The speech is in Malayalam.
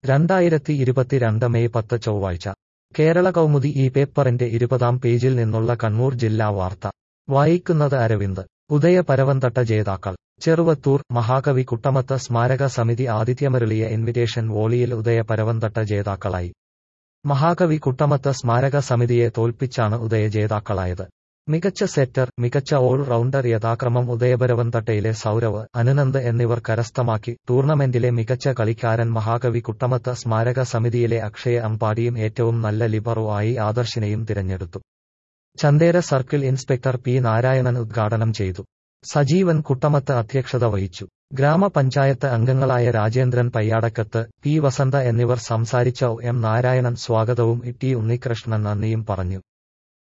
രണ്ടായിരത്തി ഇരുപത്തിരണ്ട് മെയ് പത്ത് ചൊവ്വാഴ്ച കേരള കൗമുദി ഈ പേപ്പറിന്റെ ഇരുപതാം പേജിൽ നിന്നുള്ള കണ്ണൂർ ജില്ലാ വാർത്ത വായിക്കുന്നത് അരവിന്ദ് ഉദയ പരവന്തട്ട ജേതാക്കൾ ചെറുവത്തൂർ മഹാകവി കുട്ടമത്ത് സ്മാരക സമിതി ആതിഥ്യമരുളിയ ഇൻവിറ്റേഷൻ വോളിയിൽ ഉദയ പരവന്തട്ട ജേതാക്കളായി മഹാകവി കുട്ടമത്ത് സ്മാരക സമിതിയെ തോൽപ്പിച്ചാണ് ഉദയ ജേതാക്കളായത് മികച്ച സെറ്റർ മികച്ച ഓൾ റൗണ്ടർ യഥാക്രമം ഉദയപരവന്തട്ടയിലെ സൗരവ് അനുനന്ദ് എന്നിവർ കരസ്ഥമാക്കി ടൂർണമെന്റിലെ മികച്ച കളിക്കാരൻ മഹാകവി കുട്ടമത്ത് സ്മാരക സമിതിയിലെ അക്ഷയ അമ്പാടിയും ഏറ്റവും നല്ല ലിബറോ ആയി ആദർശിനെയും തിരഞ്ഞെടുത്തു Chandera circle inspector P Narayanan ഉദ്ഘാടനം ചെയ്തു സജീവൻ കുട്ടമത്ത് അധ്യക്ഷത വഹിച്ചു ഗ്രാമപഞ്ചായത്ത് അംഗങ്ങളായ രാജേന്ദ്രൻ പയ്യാടക്കത്ത് പി വസന്ത എന്നിവർ സംസാരിച്ച ഒ എം നാരായണൻ സ്വാഗതവും ടി ഉണ്ണികൃഷ്ണൻ നന്ദിയും പറഞ്ഞു